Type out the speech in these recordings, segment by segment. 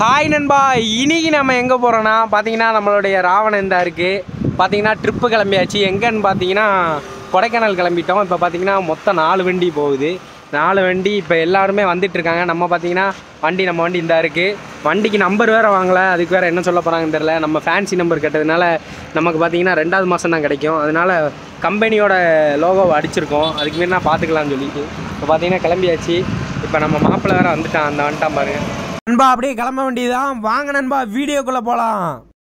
hi நண்பா இன்னைக்கு நம்ம எங்கே போகிறோன்னா பார்த்தீங்கன்னா நம்மளுடைய ராவணன் தான் இருக்குது பார்த்தீங்கன்னா ட்ரிப்பு கிளம்பியாச்சு எங்கன்னு பார்த்தீங்கன்னா கொடைக்கானல் கிளம்பிட்டோம் இப்போ பார்த்தீங்கன்னா மொத்தம் நாலு வண்டி போகுது நாலு வண்டி இப்போ எல்லாருமே வந்துட்டு இருக்காங்க நம்ம பார்த்தீங்கன்னா வண்டி நம்ம வண்டி இந்த இருக்குது வண்டிக்கு நம்பர் வேறு வாங்கலை அதுக்கு வேறு என்ன சொல்ல போகிறாங்கன்னு தெரில நம்ம ஃபேன்சி நம்பர் கேட்டதுனால நமக்கு பார்த்தீங்கன்னா ரெண்டாவது மாதம் தான் கிடைக்கும் அதனால கம்பெனியோட லோகோவை அடிச்சிருக்கோம் அதுக்கு முன்னாடி நான் பார்த்துக்கலாம்னு சொல்லிட்டு இப்போ பார்த்தீங்கன்னா கிளம்பியாச்சு இப்போ நம்ம மாப்பிள்ளை வேறு வந்துட்டான் அந்த வந்துட்டான் பாருங்க நண்பா அப்படியே கிளம்ப வேண்டியதுதான் வாங்க நண்பா வீடியோக்குள்ள போலாம்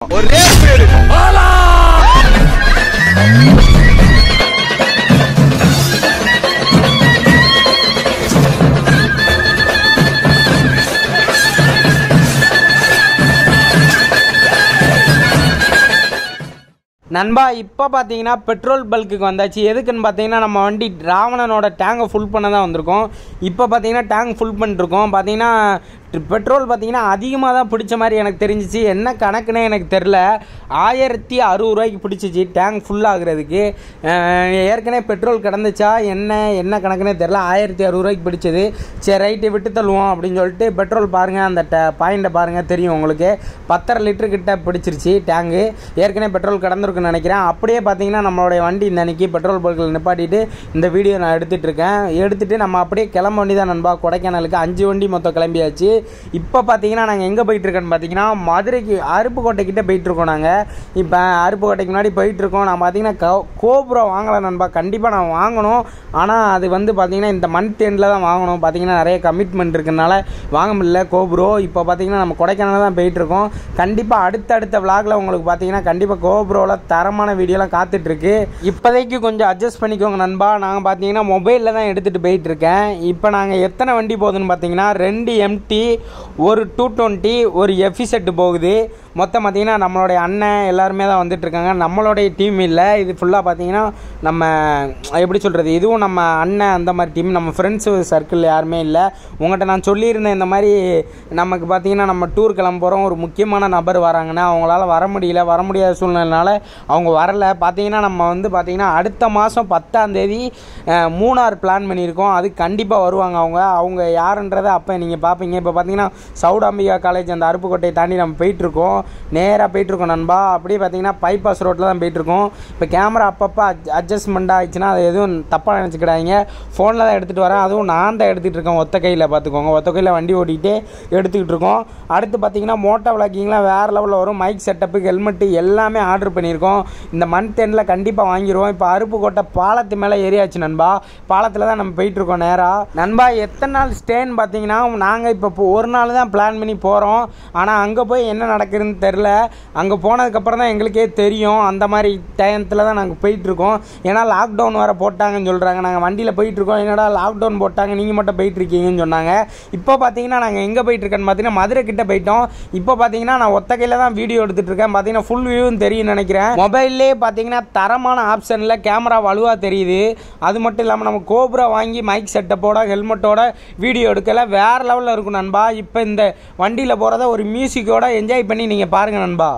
நண்பா இப்போ பார்த்தீங்கன்னா பெட்ரோல் பல்க்குக்கு வந்தாச்சு எதுக்குன்னு பார்த்தீங்கன்னா நம்ம வண்டி ராவணனோட டேங்கை ஃபுல் பண்ண தான் வந்திருக்கோம் இப்போ பார்த்தீங்கன்னா டேங்க் ஃபுல் பண்ணிருக்கோம் பார்த்தீங்கன்னா பெட்ரோல் பார்த்தீங்கன்னா அதிகமாக தான் பிடிச்ச மாதிரி எனக்கு தெரிஞ்சிச்சு என்ன கணக்குன்னே எனக்கு தெரில ஆயிரத்தி அறுபது ரூபாய்க்கு பிடிச்சிச்சு டேங்க் ஃபுல் ஆகுறதுக்கு அஹ் ஏற்கனவே பெட்ரோல் கிடந்துச்சா என்ன என்ன கணக்குனே தெரில ஆயிரத்தி அறுபது ரூபாய்க்கு பிடிச்சது சரி ரைட்டு விட்டு தள்ளுவோம் அப்படின்னு சொல்லிட்டு பெட்ரோல் பாருங்கள் அந்த ட பாயிண்ட்டை பாருங்கள் தெரியும் உங்களுக்கு பத்தரை லிட்டர் கிட்ட பிடிச்சிருச்சு டேங்கு ஏற்கனவே பெட்ரோல் கிடந்திருக்குன்னு நினைக்கிறேன் அப்படியே பார்த்தீங்கன்னா நம்மளுடைய வண்டி இந்த அன்னைக்கு பெட்ரோல் பல்கில் நிப்பாட்டிட்டு இந்த வீடியோ நான் எடுத்துகிட்டு இருக்கேன் எடுத்துகிட்டு நம்ம அப்படியே கிளம்ப வண்டி தான் நண்பா கொடைக்கானலுக்கு அஞ்சு வண்டி மொத்தம் கிளம்பியாச்சு இப்போ பார்த்தீங்கன்னா நாங்கள் எங்கே போயிட்டுருக்கோன்னு பார்த்தீங்கன்னா மதுரைக்கு அருப்புக்கோட்டை கிட்ட போயிட்டுருக்கோம் நாங்கள் இப்போ அருப்புக்கோட்டைக்கு முன்னாடி போயிட்டுருக்கோம் நான் பார்த்தீங்கன்னா கோ கோபுரம் வாங்கலை நண்பா கண்டிப்பாக நான் வாங்கணும் ஆனால் அது வந்து பார்த்தீங்கன்னா இந்த மந்த் எண்டில் தான் வாங்கணும் பார்த்தீங்கன்னா நிறைய கமிட்மெண்ட் இருக்கனால வாங்க முடியல கோபுரோ இப்போ பார்த்தீங்கன்னா நம்ம கொடைக்கானல் தான் போயிட்டுருக்கோம் கண்டிப்பாக அடுத்தடுத்த விளாகில் உங்களுக்கு பார்த்தீங்கன்னா கண்டிப்பாக கோபுரோவில் தரமான வீடியோலாம் காத்துட்ருக்கு இப்போதைக்கு கொஞ்சம் அட்ஜஸ்ட் பண்ணிக்கோங்க நண்பா நாங்கள் பார்த்தீங்கன்னா மொபைலில் தான் எடுத்துகிட்டு போயிட்டுருக்கேன் இப்போ நாங்கள் எத்தனை வண்டி போகுதுன்னு பார்த்தீங்கன்னா ரெண்டு எம்டி ஒரு டூ டுவெண்ட்டி ஒரு எஃபி செட்டு போகுது மொத்தம் பார்த்தீங்கன்னா நம்மளுடைய அண்ணன் எல்லாருமே தான் வந்துட்டு இருக்காங்க நம்மளுடைய டீம் இல்லை இது ஃபுல்லாக பார்த்தீங்கன்னா நம்ம எப்படி சொல்கிறது இதுவும் நம்ம அண்ணன் அந்த மாதிரி டீம் நம்ம ஃப்ரெண்ட்ஸு சர்க்கிள் யாருமே இல்லை உங்கள்கிட்ட நான் சொல்லியிருந்தேன் இந்த மாதிரி நமக்கு பார்த்தீங்கன்னா நம்ம டூர் கிளம்ப போகிறோம் ஒரு முக்கியமான நபர் வராங்கன்னா அவங்களால வர முடியல வர முடியாத சூழ்நிலைனால அவங்க வரல பார்த்தீங்கன்னா நம்ம வந்து பார்த்தீங்கன்னா அடுத்த மாதம் பத்தாம் தேதி அஹ், மூணார் பிளான் பண்ணியிருக்கோம் அது கண்டிப்பாக வருவாங்க அவங்க அவங்க யாருன்றதை அப்போ நீங்கள் பார்ப்பீங்க இப்போ பார்த்தீங்கன்னா சவுடாம்பிகா காலேஜ் அந்த அருப்புக்கோட்டையை தாண்டி நம்ம போயிட்டுருக்கோம் நேராக போயிட்டுருக்கோம் நண்பா அப்படியே பார்த்தீங்கன்னா பைபாஸ் ரோட்டில் தான் போயிட்டுருக்கோம் இப்போ கேமரா அப்பப்போ அட்ஜஸ்ட்மெண்ட் ஆயிடுச்சுன்னா அது எதுவும் தப்பாக நினச்சிக்கிடாதீங்க ஃபோனில் தான் எடுத்துகிட்டு வரேன் அதுவும் நான் தான் எடுத்துகிட்டு இருக்கேன் ஒத்த கையில் பார்த்துக்கோங்க ஒத்த கையில் வண்டி ஓட்டிகிட்டே எடுத்துக்கிட்டு இருக்கோம் அடுத்து பார்த்தீங்கன்னா மோட்டோ விளாக்கிங்லாம் வேறு லெவலில் வரும் மைக் செட்டப்பு ஹெல்மெட்டு எல்லாமே ஆர்டர் பண்ணியிருக்கோம் இந்த மந்த் எண்டில் கண்டிப்பாக வாங்கிடுவோம் இப்போ அருப்புக்கோட்டை பாலத்து மேலே ஏறியாச்சு நண்பா பாலத்தில் தான் நம்ம போயிட்டுருக்கோம் நேராக நண்பா எத்தனை நாள் ஸ்டேன்னு பார்த்தீங்கன்னா நாங்கள் இப்போ இப்போ ஒரு நாள் தான் பிளான் பண்ணி போகிறோம் ஆனால் அங்கே போய் என்ன நடக்குதுன்னு தெரில அங்கே போனதுக்கப்புறம் தான் எங்களுக்கே தெரியும் அந்த மாதிரி டயத்தில் தான் நாங்கள் போயிட்டுருக்கோம் ஏன்னா லாக்டவுன் வேறு போட்டாங்கன்னு சொல்கிறாங்க நாங்கள் வண்டியில் போயிட்டுருக்கோம் என்னடா லாக்டவுன் போட்டாங்க நீங்கள் மட்டும் போயிட்டுருக்கீங்கன்னு சொன்னாங்க இப்போ பார்த்தீங்கன்னா நாங்கள் எங்கே போயிட்டுருக்கேன்னு பார்த்தீங்கன்னா மதுரை கிட்ட போயிட்டோம் இப்போ பார்த்தீங்கன்னா நான் ஒத்த கையில் தான் வீடியோ எடுத்துகிட்டு இருக்கேன் பார்த்தீங்கன்னா ஃபுல் வியூவும் தெரியும் நினைக்கிறேன் மொபைல்லே பார்த்தீங்கன்னா தரமான ஆப்ஷனில் கேமரா வலுவாக தெரியுது அது மட்டும் இல்லாமல் நம்ம கோபுரா வாங்கி மைக் செட்டப்போட ஹெல்மெட்டோட வீடியோ எடுக்கல வேறு லெவலில் இருக்கும் நண்பா இப்போ இந்த வண்டியில் போகிறத ஒரு மியூசிக்கோட என்ஜாய் பண்ணி நீங்கள் பாருங்கள் நண்பா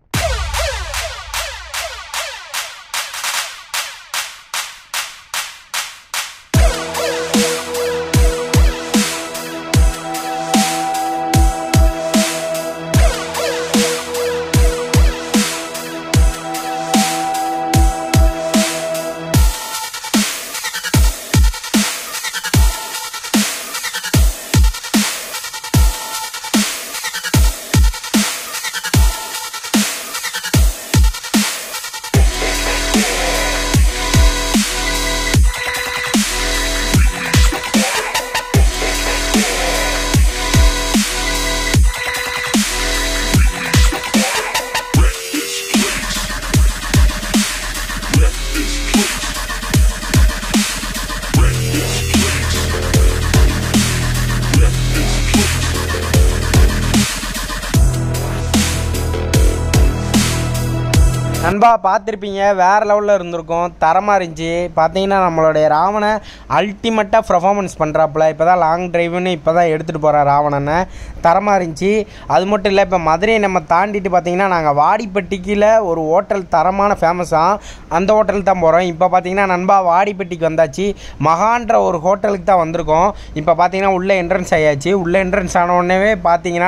நண்பா பார்த்துருப்பீங்க வேறு லெவலில் இருந்திருக்கும் தரமாக இருந்துச்சு பார்த்தீங்கன்னா நம்மளுடைய ராவணை அல்டிமேட்டாக பர்ஃபார்மன்ஸ் பண்ணுறாப்புல இப்போ தான் லாங் டிரைவுன்னு இப்போ தான் எடுத்துகிட்டு போகிறார் ராவணனை தரமாக இருந்துச்சு அது மட்டும் இல்லை இப்போ மதுரையை நம்ம தாண்டிட்டு பார்த்தீங்கன்னா நாங்கள் வாடிப்பட்டிக்கில் ஒரு ஹோட்டல் தரமான ஃபேமஸாக அந்த ஹோட்டலுக்கு தான் போகிறோம் இப்போ பார்த்தீங்கன்னா நண்பா வாடிப்பட்டிக்கு வந்தாச்சு மகான்ற ஒரு ஹோட்டலுக்கு தான் வந்திருக்கோம் இப்போ பார்த்தீங்கன்னா உள்ளே என்ட்ரன்ஸ் ஆயாச்சு உள்ளே என்ட்ரன்ஸ் ஆன உடனே பார்த்தீங்கன்னா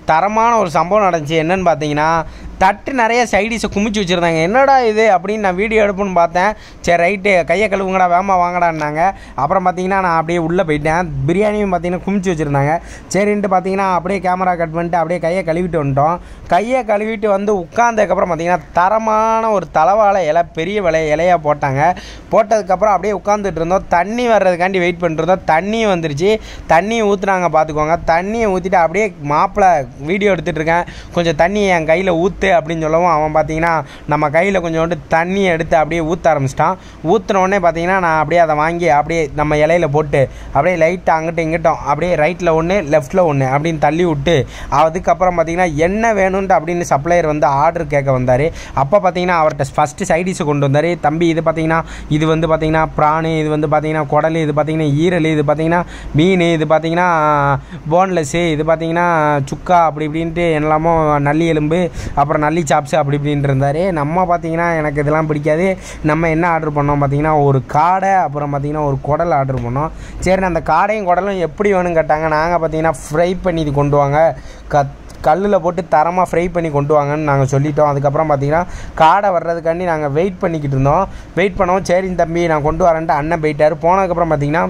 தரமான ஒரு சம்பவம் நடந்துச்சு என்னன்னு பார்த்தீங்கன்னா தட்டு நிறைய சைடிஸை குமிச்சு வச்சுருந்தாங்க என்னடா இது அப்படின்னு நான் வீடியோ எடுப்புன்னு பார்த்தேன் சரி ரைட்டு கையை கழுவுங்கடா வேமா வாங்கடான்னாங்க அப்புறம் பார்த்தீங்கன்னா நான் அப்படியே உள்ளே போயிட்டேன் பிரியாணியும் பார்த்தீங்கன்னா குமிச்சு வச்சுருந்தாங்க சரின்ட்டு பார்த்தீங்கன்னா அப்படியே கேமரா கட் பண்ணிட்டு அப்படியே கையை கழுவிட்டு வந்துட்டோம் கையை கழுவிட்டு வந்து உட்காந்ததுக்கப்புறம் பார்த்தீங்கன்னா தரமான ஒரு தலவாழை இலை பெரிய விலை இலையாக போட்டாங்க போட்டதுக்கப்புறம் அப்படியே உட்காந்துட்டு இருந்தோம் தண்ணி வர்றதுக்காண்டி வெயிட் பண்ணிட்டு இருந்தோம் தண்ணியும் வந்துருச்சு தண்ணியை ஊற்றுனாங்க பார்த்துக்கோங்க தண்ணியை ஊற்றிட்டு அப்படியே மாப்பிள்ளை வீடியோ எடுத்துகிட்டு இருக்கேன் கொஞ்சம் தண்ணி என் கையில் ஊற்று அப்படின்னு சொல்லவும் அவன் பார்த்தீங்கன்னா நம்ம கையில் கொஞ்சோண்டு தண்ணியை எடுத்து அப்படியே ஊற்ற ஆரம்பிச்சிட்டான் ஊற்றின உடனே பார்த்தீங்கன்னா நான் அப்படியே அதை வாங்கி அப்படியே நம்ம இலையில போட்டு அப்படியே லைட்டாக அங்கிட்டும் இங்கிட்டும் அப்படியே ரைட்டில் ஒன்று லெஃப்ட்டில் ஒன்று அப்படின்னு தள்ளி விட்டு அதுக்கப்புறம் பார்த்தீங்கன்னா என்ன வேணும்ன்ட்டு அப்படின்னு சப்ளையர் வந்து ஆர்டர் கேட்க வந்தார் அப்போ பார்த்தீங்கன்னா அவர்கிட்ட ஃபஸ்ட்டு சைடிஸை கொண்டு வந்தார் தம்பி இது பார்த்தீங்கன்னா இது வந்து பார்த்தீங்கன்னா ப்ரானு இது வந்து பார்த்தீங்கன்னா குடல் இது பார்த்தீங்கன்னா ஈரல் இது பார்த்தீங்கன்னா மீன் இது பார்த்தீங்கன்னா போன்லெஸ்ஸு இது பார்த்தீங்கன்னா சுக்கா அப்படி இப்படின்ட்டு எல்லாமோ நல்லி எலும்பு அப்புறம் நல்லி சாப்ஸு அப்படி இப்படின்ட்டு இருந்தார் நம்ம பார்த்தீங்கன்னா எனக்கு இதெல்லாம் பிடிக்காது நம்ம என்ன ஆர்டர் பண்ணோம் பார்த்தீங்கன்னா ஒரு காடை அப்புறம் பார்த்தீங்கன்னா ஒரு குடல் ஆர்டர் பண்ணோம் சரி அந்த காடையும் குடலும் எப்படி வேணும்னு கேட்டாங்க நாங்கள் பார்த்தீங்கன்னா ஃப்ரை பண்ணி இது கொண்டு வாங்க கத் கல்லில் போட்டு தரமாக ஃப்ரை பண்ணி கொண்டு வாங்கன்னு நாங்கள் சொல்லிட்டோம் அதுக்கப்புறம் பார்த்தீங்கன்னா காடை வர்றதுக்காண்டி நாங்கள் வெயிட் பண்ணிக்கிட்டு இருந்தோம் வெயிட் பண்ணவும் சரி தம்பி நான் கொண்டு வரேன்ட்டு அண்ணன் போயிட்டார் போனதுக்கப்புறம் பார்த்தீங்கன்னா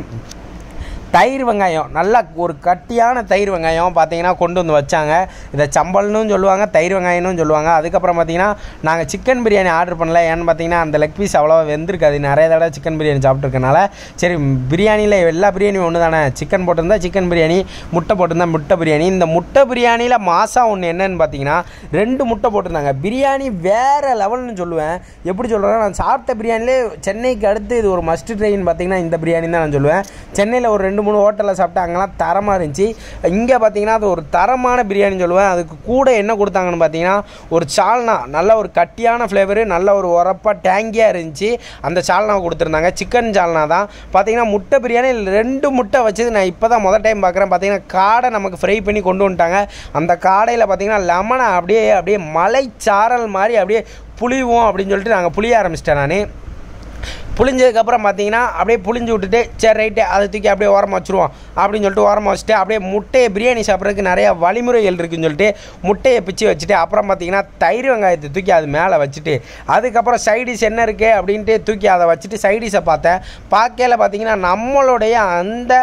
தயிர் வெங்காயம் நல்லா ஒரு கட்டியான தயிர் வெங்காயம் பார்த்தீங்கன்னா கொண்டு வந்து வச்சாங்க இதை சம்பல்னு சொல்லுவாங்க தயிர் வெங்காயம்னு சொல்லுவாங்க அதுக்கப்புறம் பார்த்தீங்கன்னா நாங்கள் சிக்கன் பிரியாணி ஆர்டர் பண்ணல ஏன்னு பார்த்தீங்கன்னா அந்த லெக் பீஸ் அவ்வளோவா வெந்திருக்காது நிறைய தடவை சிக்கன் பிரியாணி சாப்பிட்ருக்கனால சரி பிரியாணியில் எல்லா பிரியாணியும் ஒன்று தானே சிக்கன் போட்டிருந்தா சிக்கன் பிரியாணி முட்டை போட்டிருந்தா முட்டை பிரியாணி இந்த முட்டை பிரியாணியில் மாதம் ஒன்று என்னன்னு பார்த்தீங்கன்னா ரெண்டு முட்டை போட்டிருந்தாங்க பிரியாணி வேறு லெவல்னு சொல்லுவேன் எப்படி சொல்கிறேன்னா நான் சாப்பிட்ட பிரியாணிலே சென்னைக்கு அடுத்து இது ஒரு மஸ்ட் ட்ரெயின் பார்த்தீங்கன்னா இந்த பிரியாணி தான் நான் சொல்லுவேன் சென்னையில் ஒரு ரெண்டு மூணு ஹோட்டலில் சாப்பிட்டா அங்கெல்லாம் தரமாக இருந்துச்சு இங்கே பார்த்தீங்கன்னா அது ஒரு தரமான பிரியாணி சொல்லுவேன் அதுக்கு கூட என்ன கொடுத்தாங்கன்னு பார்த்தீங்கன்னா ஒரு சால்னா நல்ல ஒரு கட்டியான ஃப்ளேவரு நல்ல ஒரு உரப்பாக டேங்கியாக இருந்துச்சு அந்த சால்னா கொடுத்துருந்தாங்க சிக்கன் சால்னா தான் பார்த்தீங்கன்னா முட்டை பிரியாணி ரெண்டு முட்டை வச்சது நான் இப்போ தான் முதல் டைம் பார்க்குறேன் பார்த்தீங்கன்னா காடை நமக்கு ஃப்ரை பண்ணி கொண்டு வந்துட்டாங்க அந்த காடையில் பார்த்தீங்கன்னா லெமனை அப்படியே அப்படியே மலைச்சாரல் மாதிரி அப்படியே புளிவோம் அப்படின்னு சொல்லிட்டு நாங்கள் புளிய ஆரம்பிச்சிட்டேன் நான் புளிஞ்சதுக்கப்புறம் பார்த்தீங்கன்னா அப்படியே புளிஞ்சு விட்டுட்டு சரி ரைட்டு அதை தூக்கி அப்படியே ஓரமாக வச்சுருவோம் அப்படின்னு சொல்லிட்டு ஓரமாக வச்சுட்டு அப்படியே முட்டையை பிரியாணி சாப்பிட்றதுக்கு நிறையா வழிமுறைகள் இருக்குன்னு சொல்லிட்டு முட்டையை பிச்சு வச்சுட்டு அப்புறம் பார்த்தீங்கன்னா தயிர் வெங்காயத்தை தூக்கி அது மேலே வச்சுட்டு அதுக்கப்புறம் சைடிஷ் என்ன இருக்குது அப்படின்ட்டு தூக்கி அதை வச்சுட்டு சைடிஷை பார்த்தேன் பார்க்கையில் பார்த்தீங்கன்னா நம்மளுடைய அந்த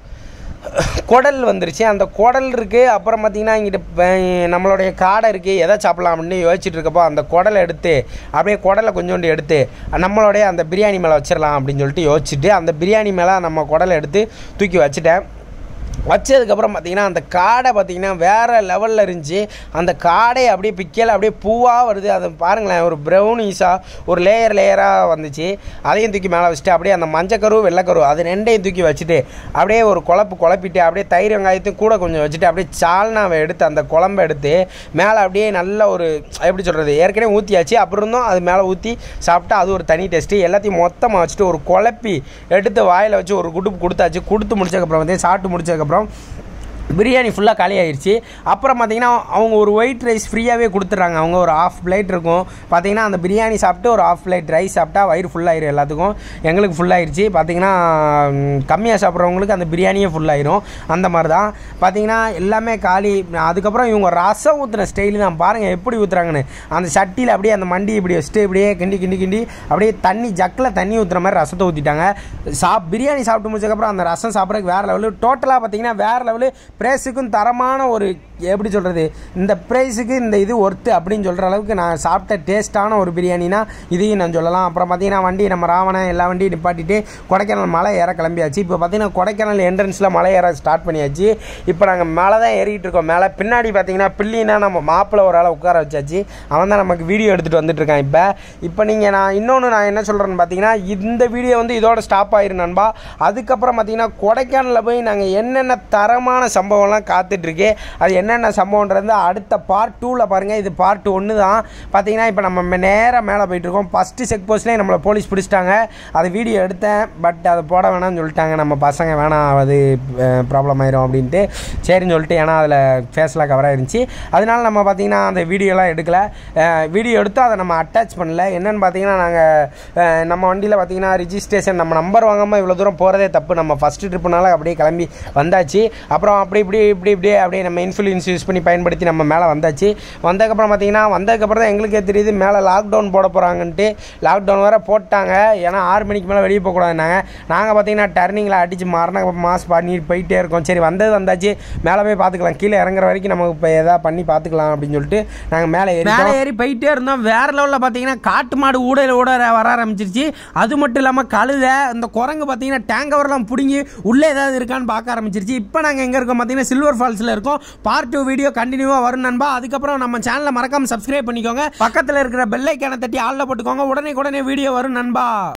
குடல் வந்துருச்சு அந்த குடல் இருக்குது அப்புறம் பார்த்தீங்கன்னா இங்கிட்ட ப- நம்மளுடைய காடை இருக்குது எதை சாப்பிடலாம் அப்படின்னு யோசிச்சுட்டு இருக்கப்போ அந்த குடலை எடுத்து அப்படியே குடலை கொஞ்சோண்டு எடுத்து நம்மளுடைய அந்த பிரியாணி மேலே வச்சிடலாம் அப்படின்னு சொல்லிட்டு யோசிச்சுட்டு அந்த பிரியாணி மேலே நம்ம குடலை எடுத்து தூக்கி வச்சுட்டேன் வச்சதுக்கப்புறம் பார்த்தீங்கன்னா அந்த காடை பார்த்தீங்கன்னா வேறு லெவலில் இருந்துச்சு அந்த காடை அப்படியே பிக்கையில் அப்படியே பூவாக வருது அதை பாருங்களேன் ஒரு ப்ரௌனிஸாக ஒரு லேயர் லேயராக வந்துச்சு அதையும் தூக்கி மேலே வச்சுட்டு அப்படியே அந்த மஞ்சக்கரு வெள்ளைக்கரு அது ரெண்டையும் தூக்கி வச்சுட்டு அப்படியே ஒரு குழப்பு குழப்பிட்டு அப்படியே தயிர் வெங்காயத்தையும் கூட கொஞ்சம் வச்சுட்டு அப்படியே சால்னாவை எடுத்து அந்த குழம்பை எடுத்து மேலே அப்படியே நல்ல ஒரு எப்படி சொல்கிறது ஏற்கனவே ஊற்றியாச்சு அப்புறம் இருந்தும் அது மேலே ஊற்றி சாப்பிட்டா அது ஒரு தனி டேஸ்ட்டு எல்லாத்தையும் மொத்தமாக வச்சுட்டு ஒரு குழப்பி எடுத்து வாயில் வச்சு ஒரு குடுப்பு கொடுத்தாச்சு கொடுத்து முடிச்சதுக்கப்புறம் வந்து சாப்பிட்டு முடிச்சதுக்கப்புறம் பிரியாணி ஃபுல்லாக காலி ஆயிடுச்சு அப்புறம் பார்த்தீங்கன்னா அவங்க ஒரு ஒயிட் ரைஸ் ஃப்ரீயாகவே கொடுத்துட்றாங்க அவங்க ஒரு ஆஃப் பிளேட் இருக்கும் பார்த்தீங்கன்னா அந்த பிரியாணி சாப்பிட்டு ஒரு ஆஃப் பிளேட் ரைஸ் சாப்பிட்டா வயிறு ஃபுல்லாயிரும் எல்லாத்துக்கும் எங்களுக்கு ஃபுல்லாயிருச்சு பார்த்தீங்கன்னா ம், கம்மியாக சாப்பிட்றவங்களுக்கு அந்த பிரியாணியே ஃபுல்லாயிரும் அந்த மாதிரி தான் பார்த்தீங்கன்னா எல்லாமே காலி அதுக்கப்புறம் இவங்க ரசம் ஊற்றுன ஸ்டைலு தான் பாருங்கள் எப்படி ஊற்றுறாங்கன்னு அந்த சட்டியில் அப்படியே அந்த மண்டி இப்படி வச்சுட்டு இப்படியே கிண்டி கிண்டி கிண்டி அப்படியே தண்ணி ஜக்கில் தண்ணி ஊற்றுற மாதிரி ரசத்தை ஊற்றிட்டாங்க சாப் பிரியாணி சாப்பிட்டு முடிச்சதுக்கப்புறம் அந்த ரசம் சாப்பிட்றதுக்கு வேறு லெவலு டோட்டலாக பார்த்தீங்கன்னா வேறு லெவலு ப்ரைஸுக்கும் தரமான ஒரு எப்படி சொல்கிறது இந்த ப்ரைஸுக்கு இந்த இது ஒர்த்து அப்படின்னு சொல்கிற அளவுக்கு நான் சாப்பிட்ட டேஸ்ட்டான ஒரு பிரியாணினா இதையும் நான் சொல்லலாம் அப்புறம் பார்த்தீங்கன்னா வண்டி நம்ம ராவணன் எல்லா வண்டியும் நிப்பாட்டிட்டு கொடைக்கானல் மலை ஏற கிளம்பியாச்சு இப்போ பார்த்தீங்கன்னா கொடைக்கானல் என்ட்ரன்ஸில் மலை ஏற ஸ்டார்ட் பண்ணியாச்சு இப்போ நாங்கள் மேலே தான் ஏறிட்டு இருக்கோம் மேலே பின்னாடி பார்த்தீங்கன்னா பில்லினா நம்ம மாப்பிள்ளை ஒரு ஆளை உட்கார வச்சாச்சு அவன் தான் நமக்கு வீடியோ எடுத்துகிட்டு வந்துட்டு இருக்கான் இப்போ இப்போ நீங்கள் நான் இன்னொன்று நான் என்ன சொல்கிறேன்னு பார்த்தீங்கன்னா இந்த வீடியோ வந்து இதோட ஸ்டாப் ஆயிரும் நண்பா அதுக்கப்புறம் பார்த்தீங்கன்னா கொடைக்கானலில் போய் நாங்கள் என்னென்ன தரமான சம்பவம்லாம் காத்துட்ருக்கு அது என்னென்ன சம்பவன்றது அடுத்த பார்ட் டூவில் பாருங்கள் இது பார்ட் ஒன்று தான் பார்த்தீங்கன்னா இப்போ நம்ம நேராக மேலே போயிட்டுருக்கோம் ஃபஸ்ட்டு செக் போஸ்ட்லேயே நம்மளை போலீஸ் பிடிச்சிட்டாங்க அது வீடியோ எடுத்தேன் பட் அதை போட வேணாம்னு சொல்லிட்டாங்க நம்ம பசங்க வேணாம் அது ப்ராப்ளம் ஆயிரும் அப்படின்ட்டு சரின்னு சொல்லிட்டு ஏன்னா அதில் ஃபேஸ்லாம் கவர் ஆயிருந்துச்சு அதனால நம்ம பார்த்தீங்கன்னா அந்த வீடியோலாம் எடுக்கல வீடியோ எடுத்து அதை நம்ம அட்டாச் பண்ணல என்னன்னு பார்த்தீங்கன்னா நாங்கள் நம்ம வண்டியில் பார்த்தீங்கன்னா ரிஜிஸ்ட்ரேஷன் நம்ம நம்பர் வாங்காமல் இவ்வளோ தூரம் போகிறதே தப்பு நம்ம ஃபஸ்ட்டு ட்ரிப்புனால அப்படியே கிளம்பி வந்தாச்சு அப்புறம் அப்படி இப்படி இப்படி இப்படியே அப்படியே நம்ம இன்ஃபுல் எக்ஸ்பீரியன்ஸ் யூஸ் பண்ணி பயன்படுத்தி நம்ம மேலே வந்தாச்சு வந்ததுக்கப்புறம் பார்த்தீங்கன்னா வந்ததுக்கப்புறம் தான் எங்களுக்கே தெரியுது மேலே லாக்டவுன் போட போகிறாங்கன்ட்டு லாக்டவுன் வேறு போட்டாங்க ஏன்னா ஆறு மணிக்கு மேலே வெளியே போகக்கூடாதுனாங்க நாங்கள் பார்த்தீங்கன்னா டர்னிங்கில் அடித்து மாறினா மாஸ் பண்ணி போயிட்டே இருக்கோம் சரி வந்தது வந்தாச்சு மேலே போய் பார்த்துக்கலாம் கீழே இறங்குற வரைக்கும் நமக்கு இப்போ எதாவது பண்ணி பார்த்துக்கலாம் அப்படின்னு சொல்லிட்டு நாங்கள் மேலே ஏறி மேலே ஏறி போயிட்டே இருந்தோம் வேற லெவலில் பார்த்தீங்கன்னா காட்டு மாடு ஊட ஊட வர ஆரம்பிச்சிருச்சு அது மட்டும் இல்லாமல் கழுதை இந்த குரங்கு பார்த்தீங்கன்னா டேங்கவரெல்லாம் பிடுங்கி உள்ளே ஏதாவது இருக்கான்னு பார்க்க ஆரம்பிச்சிருச்சு இப்போ நாங்கள் எங்கே இருக்கோம் பார்த்தீங்கன்னா சில்வர் ஃபால்ஸில் இருக்கோம் பார்ட் டூ வீடியோ கண்டினியூவாக வரும் நண்பா அதுக்கப்புறம் நம்ம சேனலை மறக்காம சப்ஸ்கிரைப் பண்ணிக்கோங்க பக்கத்தில் இருக்கிற பெல் ஐக்கானை தட்டி ஆளில் போட்டுக்கோங்க உடனே உடனே வீடியோ வரும் நண்பா